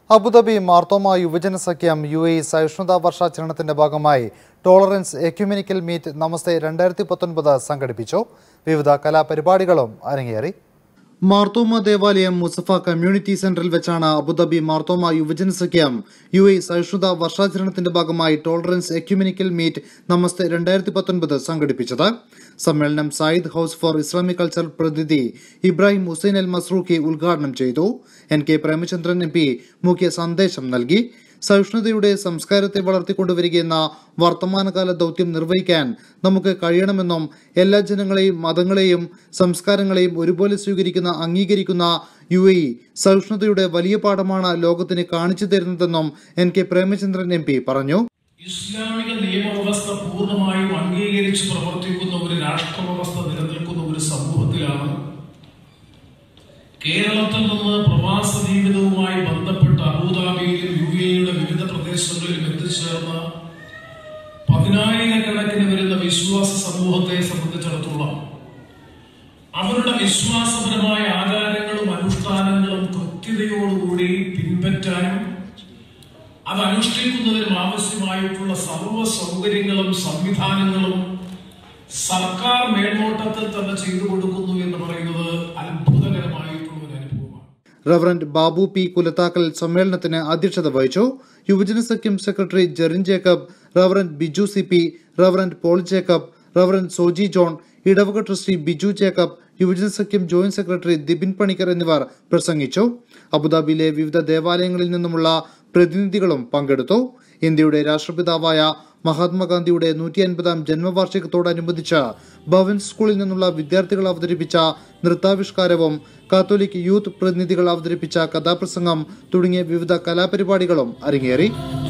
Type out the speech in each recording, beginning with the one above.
Abu Dhabi Marthoma യുവജന സഖ്യം U A സഹിഷ്ണുതാ വർഷാചരണത്തിന്റെ ഭാഗമായി ടോളറൻസ് എക്യുമെനിക്കൽ മീറ്റ് നമസ്തേ രണ്ടായിരത്തി പത്തൊൻപത് സംഘടിപ്പിച്ചു വിവിധ കലാപരിപാടികളും അരങ്ങേറി മാർത്തോമ ദേവാലയം മുസഫ കമ്മ്യൂണിറ്റി സെന്ററിൽ വെച്ചാണ് അബുദാബി മാർത്തോമ യുവജന സഖ്യം യു എ സഹിഷ്ണുത വർഷാചരണത്തിന്റെ ഭാഗമായി ടോളറൻസ് എക്യുമെനിക്കൽ മീറ്റ് നമസ്തേ രണ്ടായിരത്തി പത്തൊൻപത് സംഘടിപ്പിച്ചത് സമ്മേളനം Zayed House for Islamic Culture പ്രതിനിധി ഇബ്രാഹിം ഹുസൈൻ അൽ മസ്റൂഖി ഉദ്ഘാടനം ചെയ്തു N K Premachandran M P മുഖ്യ സന്ദേശം നൽകി സഹിഷ്ണുതയുടെ സംസ്കാരത്തെ വളർത്തിക്കൊണ്ടുവരികയെന്ന വർത്തമാനകാല ദൗത്യം നിർവഹിക്കാൻ നമുക്ക് കഴിയണമെന്നും എല്ലാ ജനങ്ങളെയും മതങ്ങളെയും സംസ്കാരങ്ങളെയും ഒരുപോലെ സ്വീകരിക്കുന്ന അംഗീകരിക്കുന്ന യു എ സഹിഷ്ണുതയുടെ വലിയ പാഠമാണ് ലോകത്തിന് കാണിച്ചു തരുന്നതെന്നും N K Premachandran M P പറഞ്ഞു ഇസ്ലാമിക നിയമവ്യവസ്ഥ പൂർണ്ണമായും അംഗീകരിച്ച് പ്രവർത്തിക്കുന്ന ഒരു രാഷ്ട്രവ്യവസ്ഥ നിലനിൽക്കുന്ന ഒരു സമൂഹത്തിലാണ് കേരളത്തിൽ നിന്ന് പ്രവാസ ജീവിതവുമായി ബന്ധപ്പെട്ട് അബുദാബിയിലും യു എയുടെ വിവിധ പ്രദേശങ്ങളിലും എത്തിച്ചേർന്ന പതിനായിരക്കണക്കിന് വരുന്ന വിശ്വാസ സമൂഹത്തെ സംബന്ധിച്ചിടത്തോളം അവരുടെ വിശ്വാസപരമായ ആചാരങ്ങളും അനുഷ്ഠാനങ്ങളും കൃത്യതയോടുകൂടി പിൻപറ്റാനും അത് അനുഷ്ഠിക്കുന്നതിനും ആവശ്യമായിട്ടുള്ള സർവ്വ സൗകര്യങ്ങളും സംവിധാനങ്ങളും സർക്കാർ മേൽനോട്ടത്തിൽ തന്നെ ചെയ്തു കൊടുക്കുന്നു എന്ന് പറയുന്നത് അത്ഭുതകരമായിട്ടുള്ള ഒരു അനുഭവമാണ് റവറന്റ് ബാബു പി കുലത്താക്കൽ സമ്മേളനത്തിന് അധ്യക്ഷത വഹിച്ചു യുവജന സഖ്യം secretary Jerin Jacob Reverend Biju C P Reverend Paul Jacob Reverend Soji John ഇടവക ട്രസ്റ്റി ബിജു ജേക്കബ് യുവജന സഖ്യം ജോയിന്റ് സെക്രട്ടറി ദിബിൻ പണിക്കർ എന്നിവർ പ്രസംഗിച്ചു അബുദാബിയിലെ വിവിധ ദേവാലയങ്ങളിൽ നിന്നുമുള്ള പ്രതിനിധികളും പങ്കെടുത്തു ഇന്ത്യയുടെ രാഷ്ട്രപിതാവായ മഹാത്മാഗാന്ധിയുടെ നൂറ്റി അൻപതാം ജന്മവാർഷികത്തോടനുബന്ധിച്ച് ഭവൻ സ്കൂളിൽ നിന്നുള്ള വിദ്യാർത്ഥികൾ അവതരിപ്പിച്ച നൃത്താവിഷ്കാരവും കാത്തോലിക് യൂത്ത് പ്രതിനിധികൾ അവതരിപ്പിച്ച കഥാപ്രസംഗം തുടങ്ങിയ വിവിധ കലാപരിപാടികളും അരങ്ങേറി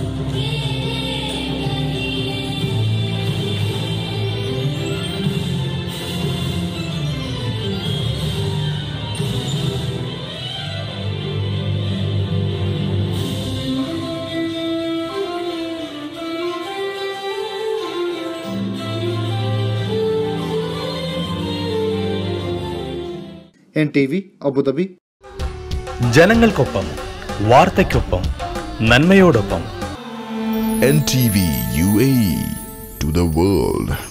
എൻ ടി വി അബുദാബി ജനങ്ങൾക്കൊപ്പം വാർത്തയ്ക്കൊപ്പം നന്മയോടൊപ്പം NTV UAE to the world.